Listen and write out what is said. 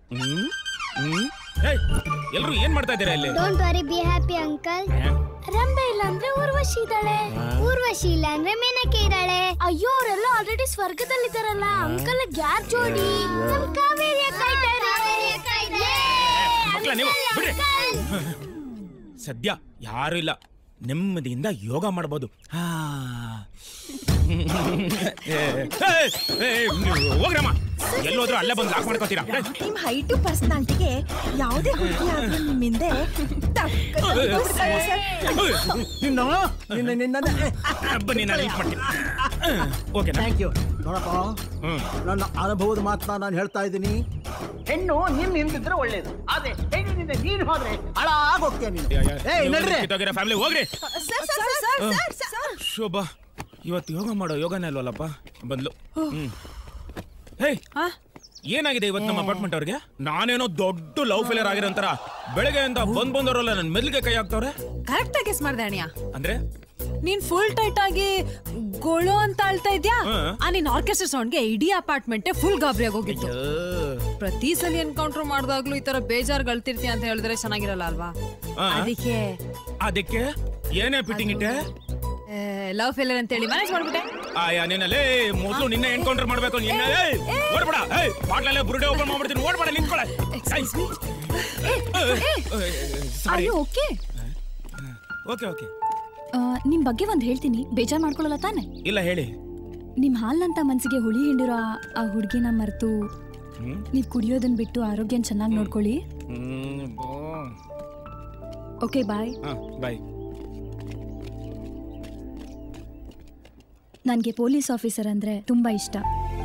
ಹ್ಮ್ ಹ್ಮ್ ಏಯ್ ಎಲ್ರು ಏನ್ ಮಾಡ್ತಾ ಇದ್ದೀರಾ ಇಲ್ಲಿ don't worry be happy uncle ರಂಬೆ ಇಲ್ಲ ಅಂದ್ರೆ ಊರ್ವಶಿ ಇದ್ದಾಳೆ ಊರ್ವಶಿ ಇಲ್ಲ ಅಂದ್ರೆ ಮೇನಕೆ ಇದ್ದಾಳೆ ಅಯ್ಯೋ ಅವರೆಲ್ಲ ಆಲ್ರೆಡಿ ಸ್ವರ್ಗದಲ್ಲಿದ್ದಾರಲ್ಲ ಅಂಕಲ್ ಯಾರ್ ಜೋಡಿ ನಮ್ ಕಾವೇರಿ ಅಕ್ಕ ಇದ್ದಾರೆ ಮಕ್ಳ ನೀವು ಬಿಡ್ರಿ ಸದ್ಯ ಯಾರು ಇಲ್ಲ ನೆಮ್ಮದಿಯಿಂದ ಯೋಗ ಮಾಡ್ಬೋದು ಹಾ. ಏ, ಏ, ಏ, ನೀವು ಹೋಗ್ರಮ್ಮ ಎಲ್ಲೋದ್ರೂ ಅಲ್ಲೇ ಬಂದು ಲಾಕ್ ಮಾಡ್ಕೋತೀರಾ ಏ, ನಿಮ್ ಹೈಟು ಪರ್ಸನಾಲಿಟಿಗೆ ಯಾವುದೇ ಹುಡುಗಿ ಆದ್ರೂ ನಿಮ್ ಹಿಂದೆ ಟಕ್ಕಂತ ಬಿಡ್ತಾರೆ ಸರ್. ನಿನ್ನ ನಿನ್ನ ನಿನ್ನ ಬನ್ನಿ ನಾನು ಹೆಲ್ಪ್ ಮಾಡ್ತೀನಿ ಓಕೆ ಥ್ಯಾಂಕ್ ಯು ನೋಡಪ್ಪ ಹ್ಮ್ ನನ್ನ ಅನುಭವದ ಮಾತನ್ನ ನಾನು ಹೇಳ್ತಾ ಇದ್ದೀನಿ ಹೆಣ್ಣು ನಿನ್ನ ನಿಂತಿದ್ರೆ ಒಳ್ಳೇದು ಅದೇ ಹೆಣ್ಣಿನಿಂದ ನೀನು ಹೋದ್ರೆ ಹಾಳಾಗ್ ಹೋಗ್ತೀಯ ನೀನು ಏಯ್ ನಡ್ರಿ ಫ್ಯಾಮಿಲಿ ಹೋಗ್ರಿ sir, sir, sir, sir, sir, sir. Shobha ಇವತ್ತು ಯೋಗ ಮಾಡೋ ಯೋಗನೇ ಅಲ್ವಲ್ಲಪ್ಪ ಬಂದ್ಲು ಹ್ಮ್ ಹೇ ಏನಾಗಿದೆ ಇವತ್ತು ನಮ್ಮ ಅಪಾರ್ಟ್ಮೆಂಟ್ ಅವ್ರಿಗೆ ನಾನೇನೋ ದೊಡ್ಡ ಲವ್ ಫೇಲಿಯರ್ ಆಗಿರೋಂತರ ಬೆಳಗ್ಗೆಯಿಂದ ಬಂದ್ ಬಂದವರಲ್ಲ ನನ್ನ ಮೆದ್ಲಿಗೆ ಕೈ ಹಾಕ್ತವ್ರೆ ಕರೆಕ್ಟ್ ಆಗಿ ಗೆಸ್ ಮಾಡ್ದೆ ಅಣ್ಣ ಅಂದ್ರೆ ನೀನ್ ಫುಲ್ ಟೈಟ್ ಆಗಿ ಗೊಳು ಅಂತ ಅಳ್ತಾ ಇದ್ಯಾ ಹಾ. ಆ ನಿನ್ ಆರ್ಕೆಸ್ಟ್ರಾ ಸೌಂಡ್ಗೆ ಇಡೀ ಅಪಾರ್ಟ್ಮೆಂಟ್ ಫುಲ್ ಗಾಬರಿ ಆಗೋಗಿತ್ತು ಪ್ರತಿ ಸಲ ಎನ್ಕೌಂಟರ್ ಮಾಡಿದಾಗ್ಲೂ ಈ ತರ ಬೇಜಾರ್ ಗಳ್ತಿರ್ತೀಯ ಅಂತ ಹೇಳಿದ್ರೆ ಚೆನ್ನಾಗಿರಲ್ಲ ಅಲ್ವಾ ಹಾ. ಅದಕ್ಕೆ ಅದಕ್ಕೆ ಏನೇ ಫಿಟ್ಟಿಂಗ್ ಇಟ್ಟೆ ಲವ್ ಫೇಲಿಯರ್ ಅಂತ ಹೇಳಿ ಮ್ಯಾನೇಜ್ ಮಾಡ್ಬಿಟ್ಟೆ ಆಯಾ ನಿನ್ನಲ್ಲೇ ಮೊದಲು ನಿನ್ನ ಎನ್ಕೌಂಟರ್ ಮಾಡ್ಬೇಕು ನಿನ್ನ ಏಯ್ ಓಡ್ಬೇಡ ಏಯ್ ಬಾಟ್ಲಲ್ಲೇ ಬುರುಡೆ ಓಪನ್ ಮಾಡ್ಬಿಡ್ತೀನಿ ಓಡ್ಬೇಡ ನಿಂತ್ಕೊಳ ಸಾರಿ ಓಕೆ ಓಕೆ ಓಕೆ ನಿಮ್ ಬಗ್ಗೆ ಒಂದ್ ಹೇಳ್ತೀನಿ ಬೇಜಾರ್ ಮಾಡ್ಕೊಳ್ಳಲ್ಲ ತಾನೆ ಇಲ್ಲ ಹೇಳಿ ನಿಮ್ ಹಾಲ್ನಂತ ಮನ್ಸಿಗೆ ಹುಳಿ ಹಿಂಡಿರೋ ಆ- ಆ ಹುಡ್ಗಿನ ಮರೆತು ಹ್ಮ್ ನೀವ್ ಕುಡಿಯೋದನ್ ಬಿಟ್ಟು ಆರೋಗ್ಯನ ಚೆನ್ನಾಗಿ ನೋಡ್ಕೊಳ್ಳಿ ಹ್ಮ್ ಬೋ. ಓಕೆ ಬಾಯ್ ಹಾ ಬಾಯ್ ನನ್ಗೆ ಪೊಲೀಸ್ ಆಫೀಸರ್ ಅಂದ್ರೆ ತುಂಬಾ ಇಷ್ಟ